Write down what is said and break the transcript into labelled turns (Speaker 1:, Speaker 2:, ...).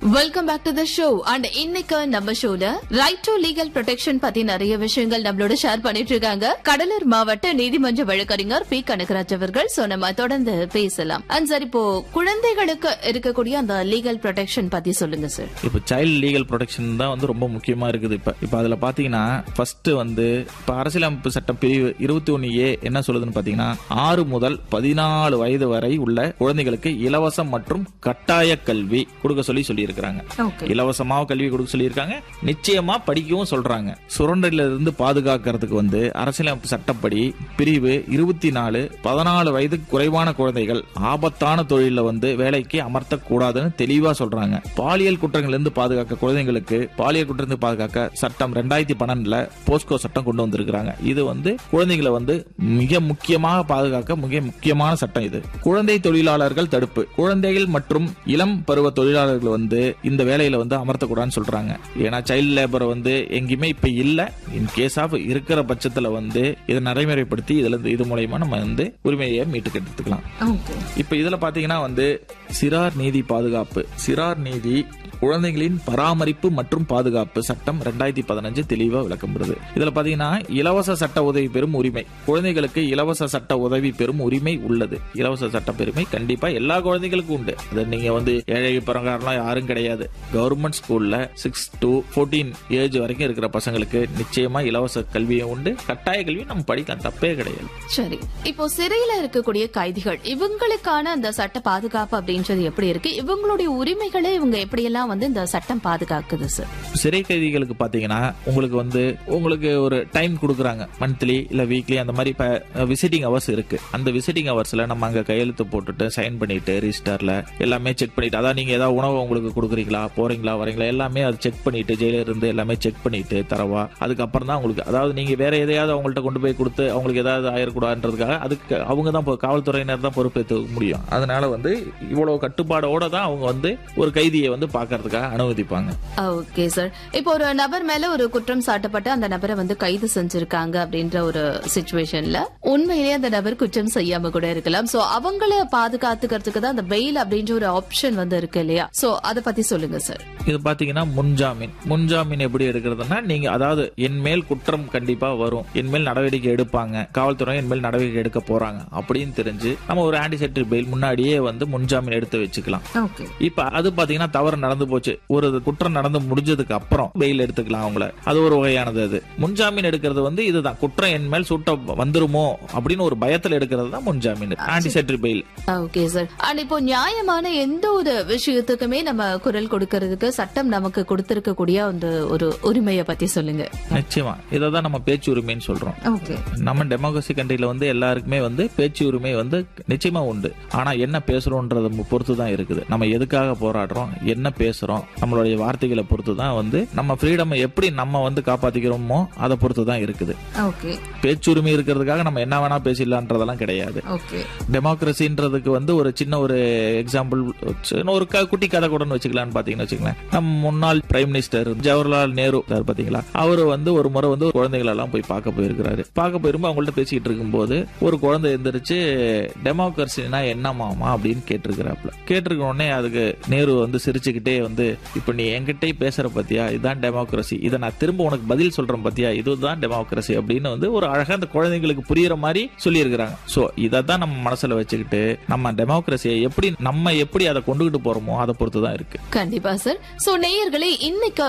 Speaker 1: welcome back to the show and இன்னைக்கு நம்ம ஷோல ரைட் டு லீகல் ப்ரொடெக்ஷன் பத்தி நிறைய விஷயங்கள் நம்மளோட ஷேர் பண்ணிட்டு இருக்காங்க கடலூர் மாவட்ட நீதிமன்ற வழக்கறிஞர் பி கனகராஜ் அவர்கள் சோ நம்ம தொடர்ந்து பேசலாம் அண்ட் சார் இப்போ குழந்தைகளுக்கு இருக்கக்கூடிய அந்த லீகல் ப்ரொடெக்ஷன் பத்தி சொல்லுங்க சார்
Speaker 2: இப்போ சைல்டு லீகல் ப்ரொடெக்ஷன் தான் வந்து ரொம்ப முக்கியமா இருக்குது இப்போ இப்போ அதில் பார்த்தீங்கன்னா ஃபர்ஸ்ட் வந்து இப்போ அரசியலமைப்பு சட்டம் பிரிவு இருபத்தி ஒன்று ஏ என்ன சொல்லுதுன்னு பார்த்தீங்கன்னா ஆறு முதல் பதினாலு வயது வரை உள்ள குழந்தைகளுக்கு இலவசம் மற்றும் கட்டாய கல்வி கொடுக்க சொல்லி சொல்லியிருக்கிறாங்க
Speaker 1: ஓகே
Speaker 2: இலவசமாக கல்வி கொடுக்க சொல்லியிருக்காங்க நிச்சயமா படிக்கவும் சொல்றாங்க சுரண்டல இருந்து பாதுகாக்கிறதுக்கு வந்து அரசியலமைப்பு சட்டப்படி பிரிவு இருபத்தி நாலு பதினாலு வயதுக்கு குறைவான குழந்தைகள் ஆபத்தான தொழில வந்து வேலைக்கு அமர்த்தக்கூடாதுன்னு தெளிவா சொல்றாங்க பாலியல் குற்றங்கள்ல இருந்து பாதுகாக்க குழந்தைங்களுக்கு பாலியல் குற்றத்தை பாதுகாக்க சட்டம் ரெண்டாயிரத்தி பன்னெண்டுல போஸ்கோ சட்டம் கொண்டு வந்திருக்கிறாங்க இது வந்து குழந்தைகளை வந்து மிக முக்கியமாக பாதுகாக்க மிக முக்கியமான சட்டம் இது குழந்தை தொழிலாளர்கள் தடுப்பு குழந்தைகள் மற்றும் இளம் பருவ தொழிலாளர்கள் வந்து இந்த வேலையில வந்து அமர்த்தக்கூடாதுன்னு சொல்றாங்க ஏன்னா சைல்ட் லேபர் வந்து எங்கேயுமே இப்ப இல்ல இன் கேஸ் ஆஃப் இருக்கிற பட்சத்துல வந்து இதை நடைமுறைப்படுத்தி இதுல இருந்து இது மூலயமா நம்ம வந்து உரிமையை மீட்டு எடுத்துக்கலாம்
Speaker 1: ஓகே
Speaker 2: இப்ப இதுல பாத்தீங்கன்னா வந்து சிறார் நீதி பாதுகாப்பு சிறார் நீதி குழந்தைகளின் பராமரிப்பு மற்றும் பாதுகாப்பு சட்டம் ரெண்டாயிரத்தி பதினஞ்சு தெளிவா விளக்கப்படுது இதுல பாத்தீங்கன்னா இலவச சட்ட உதவி பெறும் உரிமை குழந்தைகளுக்கு இலவச சட்ட உதவி பெறும் உரிமை உள்ளது இலவச சட்ட பெருமை கண்டிப்பா எல்லா குழந்தைகளுக்கும் உண்டு அது நீங்க வந்து ஏழை பரங்காரெல்லாம் யாரும் கிடையாது கவர்மெண்ட் ஸ்கூல்ல சிக்ஸ் டு ஃபோர்டீன் ஏஜ் வரைக்கும் இருக்கிற பசங்களுக்கு நிச்சயமா இலவச கல்வியும் உண்டு கட்டாய கல்வி நம்ம படிக்கலாம் தப்பே கிடையாது
Speaker 1: சரி இப்போ சிறையில இருக்கக்கூடிய கைதிகள் இவங்களுக்கான அந்த சட்ட பாதுகாப்பு அப்படின்றது எப்படி இருக்கு இவங்களுடைய உரிமைகளை இவங்க எப்படியெல்லாம் வந்து இந்த சட்டம் பாதுகாக்குது சார்
Speaker 2: சிறை கைதிகளுக்கு பாத்தீங்கன்னா உங்களுக்கு வந்து உங்களுக்கு ஒரு டைம் கொடுக்குறாங்க மந்த்லி இல்ல வீக்லி அந்த மாதிரி விசிட்டிங் ஹவர்ஸ் இருக்கு அந்த விசிட்டிங் ஹவர்ஸ்ல நம்ம அங்க கையெழுத்து போட்டுட்டு சைன் பண்ணிட்டு ரிஜிஸ்டர்ல எல்லாமே செக் பண்ணிட்டு அதான் நீங்க ஏதாவது உணவு உங்களுக்கு கொடுக்குறீங்களா போறீங்களா வரீங்களா எல்லாமே அது செக் பண்ணிட்டு ஜெயில இருந்து எல்லாமே செக் பண்ணிட்டு தரவா அதுக்கப்புறம் தான் உங்களுக்கு அதாவது நீங்க வேற எதையாவது அவங்கள்ட்ட கொண்டு போய் கொடுத்து அவங்களுக்கு ஏதாவது ஆயிடக்கூடாதுன்றதுக்காக அதுக்கு அவங்க தான் பொ- காவல்துறையினர் தான் பொறுப்பேற்க முடியும் அதனால வந்து இவ்வளவு கட்டுப்பாடோட தான் அவங்க வந்து ஒரு கைதியை வந்து பாக்குறதுக்காக அனுமதிப்பாங்க
Speaker 1: ஓகே சார் இப்போ ஒரு நபர் மேல ஒரு குற்றம் சாட்டப்பட்டு அந்த நபரை வந்து கைது செஞ்சிருக்காங்க அப்படின்ற ஒரு சுச்சுவேஷன்ல உண்மையிலேயே அந்த நபர் குற்றம் செய்யாம கூட இருக்கலாம் சோ அவங்கள பாதுகாத்துக்கிறதுக்கு தான் அந்த பெயில் அப்படின்ற ஒரு ஆப்ஷன் வந்து இருக்கு இல்லையா சோ அத பத்தி சொல்லுங்க சார்
Speaker 2: இது பாத்தீங்கன்னா முன்ஜாமீன் முன்ஜாமீன் எப்படி எடுக்கிறதுனா நீங்க அதாவது என் மேல் குற்றம் கண்டிப்பா வரும் என் மேல் நடவடிக்கை எடுப்பாங்க காவல்துறை என் மேல் நடவடிக்கை எடுக்க போறாங்க அப்படின்னு தெரிஞ்சு நம்ம ஒரு ஆன்டிசெப்டிக் பெயில் முன்னாடியே வந்து முன்ஜாமீன் எடுத்து வச்சுக்கலாம்
Speaker 1: ஓகே
Speaker 2: இப்ப அது பாத்தீங்கன்னா தவறு நடந்து போச்சு ஒரு குற்றம் நடந்து முடிஞ்சதுக்கு அப்புறம் பெயில் எடுத்துக்கலாம் அவங்கள அது ஒரு வகையானது அது முன்ஜாமீன் எடுக்கிறது வந்து இதுதான் குற்றம் என் மேல் சுட்ட வந்துருமோ அப்படின்னு ஒரு பயத்துல எடுக்கிறது தான் முன்ஜாமீன் anticipatory bail
Speaker 1: okay sir and இப்போ நியாயமான எந்த ஒரு விஷயத்துக்குமே நம்ம குரல் கொடுக்கறதுக்கு சட்டம் நமக்கு கொடுத்திருக்கக்கூடிய அந்த ஒரு உரிமையை பத்தி சொல்லுங்க
Speaker 2: நிச்சயமா இதை தான் நம்ம பேச்சு உரிமைன்னு சொல்றோம்
Speaker 1: ஓகே
Speaker 2: நம்ம டெமோக்ரஸி கண்ட்ரில வந்து எல்லாருக்குமே வந்து பேச்சு உரிமை வந்து நிச்சயமா உண்டு ஆனா என்ன பேசுறோன்றத பொறுத்து தான் இருக்குது நம்ம எதுக்காக போராடுறோம் என்ன பேசுறோம் நம்மளுடைய வார்த்தைகளை பொறுத்து தான் வந்து நம்ம ஃப்ரீடம் எப்படி நம்ம வந்து காப்பாத்திக்கிறோமோ அதை பொறுத்து தான் இருக்குது
Speaker 1: ஓகே
Speaker 2: பேச்சுரிமை இருக்கிறதுக்காக நம்ம என்ன வேணா பேசிடலான்றதெல்லாம் கிடையாது
Speaker 1: ஓகே
Speaker 2: டெமோக்ரஸின்றதுக்கு வந்து ஒரு சின்ன ஒரு எக்ஸாம்பிள் ஒரு க- குட்டி கதை கூடன்னு வச்சுக்கலாம்னு பாத்தீங்கன்னா வச்சுக்கலாம் நம்ம முன்னாள் prime minister Jawaharlal Nehru sir பாத்தீங்களா அவர் வந்து ஒரு முறை வந்து குழந்தைகள் எல்லாம் போய் பார்க்க போயிருக்கிறாரு பார்க்க போயிருக்கும் அவங்கள்ட்ட பேசிக்கிட்டு இருக்கும்போது ஒரு குழந்தை எந்திரிச்சு டெமோக்ரஸினா என்னமாமா அப்படின்னு கேட்டிருக்கிறாப்ல கேட்டிருக்க உடனே அதுக்கு நேரு வந்து சிரிச்சுக்கிட்டே வந்து இப்ப நீ என்கிட்டே பேசுற பத்தியா இதுதான் டெமோக்ரஸி இதை நான் திரும்ப உனக்கு பதில் சொல்றேன் பத்தியா இதுதான் டெமோக்ரஸி அப்படின்னு வந்து ஒரு அழகா அந்த குழந்தைங்களுக்கு புரியுற மாதிரி சொல்லியிருக்கிறாங்க சோ இதை தான் நம்ம மனசுல வச்சுக்கிட்டு நம்ம டெமோக்ரஸியை எப்படி நம்ம எப்படி அதை கொண்டுகிட்டு போறோமோ அதை பொறுத்து தான் இருக்கு
Speaker 1: கண்டிப்பா சார் சோ நேயர்களே இன்னைக்கு